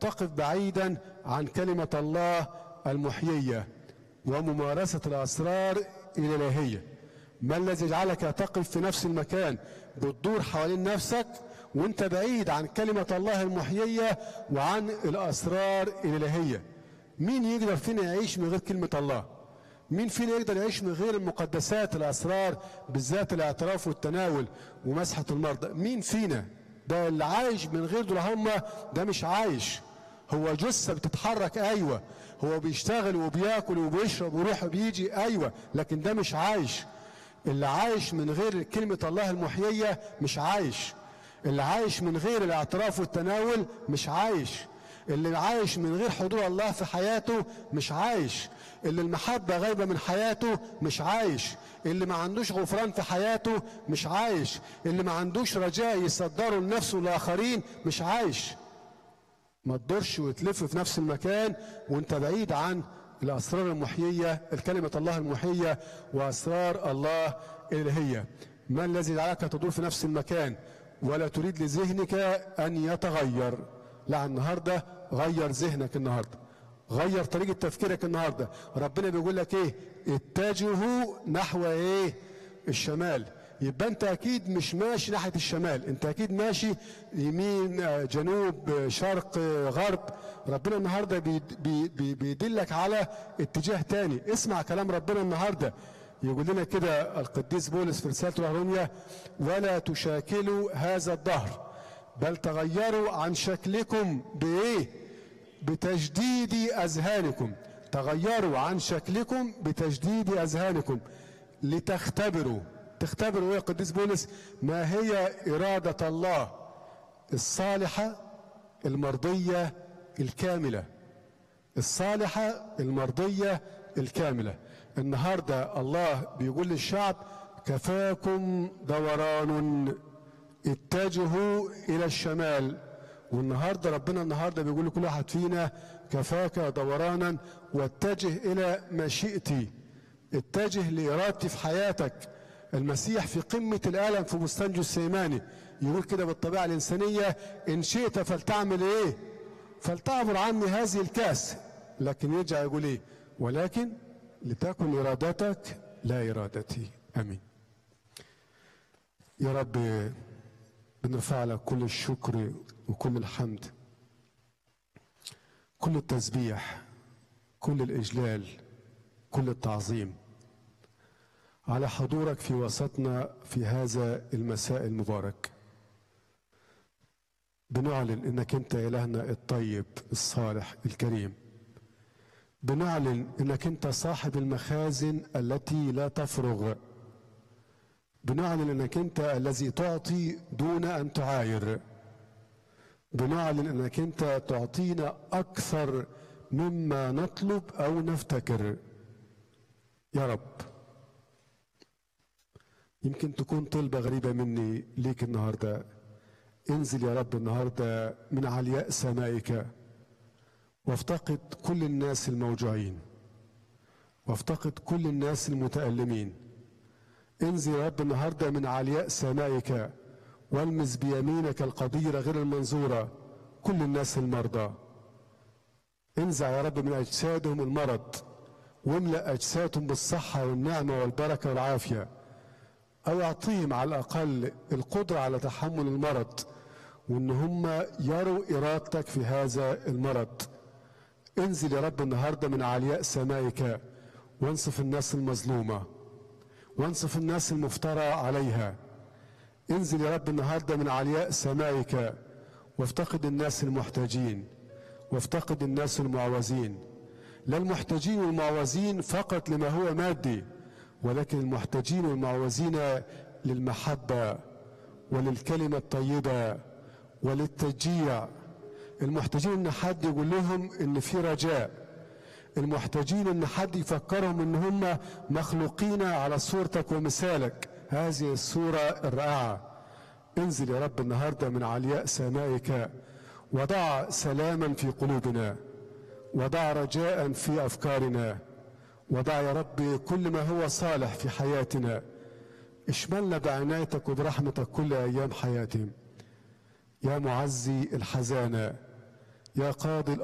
تقف بعيدا عن كلمة الله المحيية وممارسة الأسرار الإلهية ما الذي يجعلك تقف في نفس المكان بتدور حوالين نفسك وانت بعيد عن كلمة الله المحيية وعن الأسرار الإلهية مين يقدر فينا يعيش من غير كلمة الله مين فينا يقدر يعيش من غير المقدسات الأسرار بالذات الاعتراف والتناول ومسحة المرضى مين فينا ده اللي عايش من غير دول هم ده مش عايش هو جثة بتتحرك أيوة هو بيشتغل وبياكل وبيشرب ويروح وبيجي أيوة لكن ده مش عايش اللي عايش من غير كلمة الله المحيية مش عايش اللي عايش من غير الاعتراف والتناول مش عايش اللي عايش من غير حضور الله في حياته مش عايش اللي المحبة غايبة من حياته مش عايش اللي ما عندوش غفران في حياته مش عايش اللي ما عندوش رجاء يصدره لنفسه والآخرين مش عايش ما تدورش وتلف في نفس المكان وانت بعيد عن الأسرار المحيية الكلمة الله المحية وأسرار الله الإلهية ما الذي جعلك تدور في نفس المكان ولا تريد لذهنك أن يتغير لا النهاردة غير ذهنك النهاردة غير طريقة تفكيرك النهاردة ربنا بيقول لك ايه اتجهوا نحو ايه الشمال يبقى انت اكيد مش ماشي ناحية الشمال انت اكيد ماشي يمين آه، جنوب آه، شرق آه، غرب ربنا النهاردة بيد- بي- بي- بيدلك على اتجاه تاني اسمع كلام ربنا النهاردة يقول لنا كده القديس بولس في رسالته الأهرونية ولا تشاكلوا هذا الدهر بل تغيروا عن شكلكم بإيه بتجديد أذهانكم تغيروا عن شكلكم بتجديد أذهانكم لتختبروا تختبروا إيه يا قديس بولس ما هي إرادة الله الصالحة المرضية الكاملة الصالحة المرضية الكاملة النهاردة الله بيقول للشعب كفاكم دوران اتجهوا إلى الشمال والنهاردة ربنا النهاردة بيقول لكل واحد فينا كفاك دورانا واتجه إلى مشيئتي اتجه لإرادتي في حياتك المسيح في قمة الألم في بستان جثيماني يقول كده بالطبيعة الإنسانية إن شئت فلتعمل إيه فلتعبر عني هذه الكاس لكن يرجع يقول ايه ولكن لتكن ارادتك لا ارادتي امين يا رب بنرفع لك كل الشكر وكل الحمد كل التسبيح كل الاجلال كل التعظيم على حضورك في وسطنا في هذا المساء المبارك بنعلن انك انت الهنا الطيب الصالح الكريم بنعلن انك انت صاحب المخازن التي لا تفرغ بنعلن انك انت الذي تعطي دون ان تعاير بنعلن انك انت تعطينا اكثر مما نطلب او نفتكر يا رب يمكن تكون طلبة غريبة مني ليك النهارده انزل يا رب النهارده من علياء سمائك وافتقد كل الناس الموجوعين وافتقد كل الناس المتألمين انزل يا رب النهارده من علياء سمائك والمس بيمينك القديرة غير المنظورة كل الناس المرضى انزع يا رب من أجسادهم المرض واملأ أجسادهم بالصحة والنعمة والبركة والعافية أو أعطيهم على الأقل القدرة على تحمل المرض وإن هم يروا إرادتك في هذا المرض انزل يا رب النهاردة من علياء سمائك وانصف الناس المظلومة وانصف الناس المفترى عليها انزل يا رب النهاردة من علياء سمائك وافتقد الناس المحتاجين وافتقد الناس المعوزين لا المحتاجين والمعوزين فقط لما هو مادي ولكن المحتاجين والمعوزين للمحبة وللكلمة الطيبة وللتشجيع المحتاجين ان حد يقول لهم ان في رجاء المحتاجين ان حد يفكرهم ان هم مخلوقين على صورتك ومثالك هذه الصورة الرائعة انزل يا رب النهاردة من علياء سمائك وضع سلاما في قلوبنا وضع رجاء في أفكارنا وضع يا رب كل ما هو صالح في حياتنا اشملنا بعنايتك وبرحمتك كل أيام حياتهم يا معزي الحزانة يا قاضي